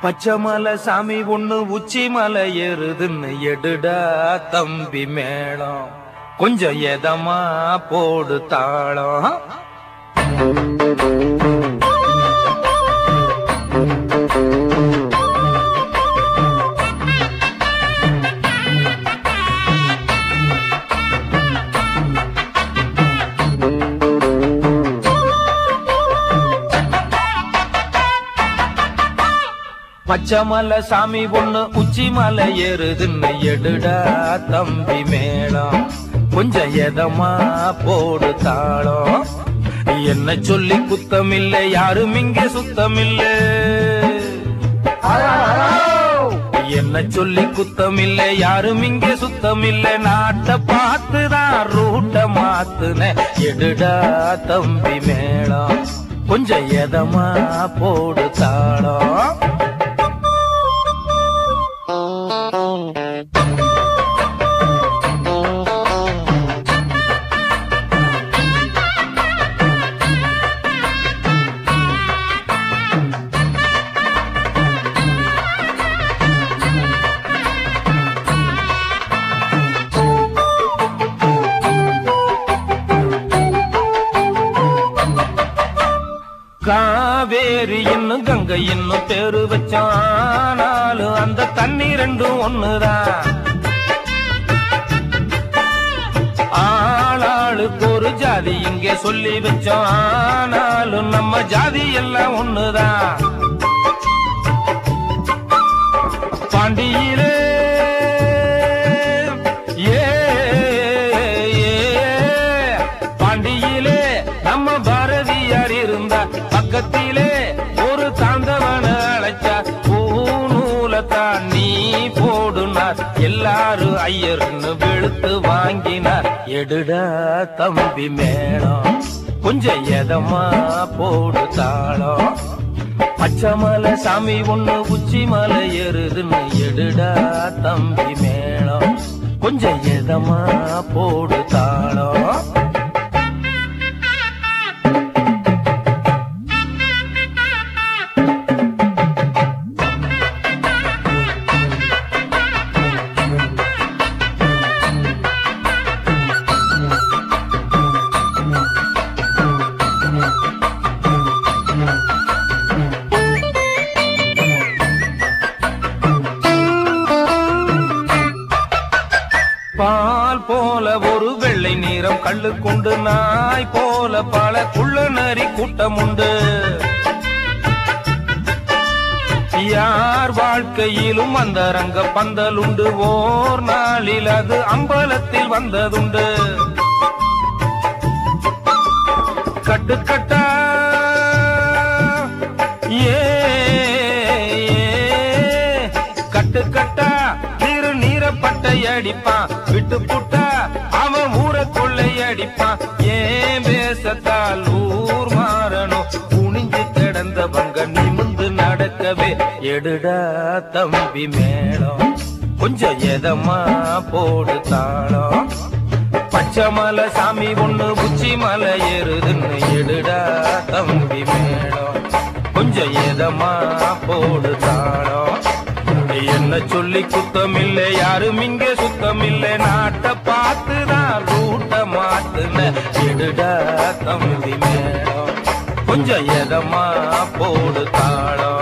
பச்சை மலை சாமி ஒண்ணு உச்சி மலை ஏறுதுன்னு எடுடா தம்பி மேளம் கொஞ்சம் எதமா போடு தாளம் பச்சை மலை சாமி ஒண்ணு உச்சி மலை ஏறுதுன்னு எடுடா தம்பி மேளம் கொஞ்சம் எதமா போடு தாளம் என்ன சொல்லி குத்தமில்லை யாரும் இங்க சுத்தமில்லை என்ன சொல்லி குத்தமில்லை யாரும் இங்க சுத்தமில்லை நாட்டை பார்த்துதான் ரூட்ட மாத்துன எடுடா தம்பி மேளம் கொஞ்சம் எதமா போடு தாளம் காவேரி இன்னும் கங்கை இன்னும் பேரு வச்சானாலும் அந்த தண்ணி ரெண்டும் ஒண்ணுதான் ஆளாளுக்கு ஒரு ஜாதி இங்கே சொல்லி வச்சோம் ஆனாலும் நம்ம ஜாதி எல்லாம் ஒண்ணுதான் பாண்டியிலே ஏ ஏ, பாண்டியிலே நம்ம பாரதியார் இருந்தா பக்கத்திலே ஒரு தாந்தவன அழைச்சா பூநூலத்தான் நீ போடுனார் எல்லாரும் ஐயர்னு வெளுத்து வாங்கினார் எடுடா தம்பி மேளம் கொஞ்சம் எதமா போடு தாளம் பச்சை மலை சாமி ஒண்ணு உச்சி மலை ஏறுதுன்னு எடுடா தம்பி மேளம் கொஞ்சம் எதமா போடு தாளம் பால் போல ஒரு வெள்ளை நீரம் கள்ளு கொண்டு நாய் போல பல குள்ள நரி கூட்டம் உண்டு யார் வாழ்க்கையிலும் அந்த ரங்க பந்தல் உண்டு ஓர் நாளில் அது அம்பலத்தில் வந்ததுண்டு கட்டுக்கட்டா ஏ கட்டுக்கட்டா திரு நீரப்பட்டை அடிப்பான் விட்டு புட்டா அவன் ஊர கொள்ளை அடிப்பான் ஏன் பேசத்தால் ஊர் மாறணும் குனிஞ்சு கிடந்தவங்க நிமிந்து நடக்கவே எடுடா தம்பி மேளம் கொஞ்சம் எதமா போடு தாளம் பச்சை மலை சாமி ஒண்ணு உச்சி மலை ஏறுதுன்னு எடுடா தம்பி மேளம் கொஞ்சம் எதமா போடு தாளம் என்ன சொல்லி குத்தமில்லை யாரும் இங்க சுத்தமில்லை நாட்டை பார்த்துதான் ரூட்ட மாத்துன எடுடா தம்பி மேளம் கொஞ்சம் எதமா போடு தாளம்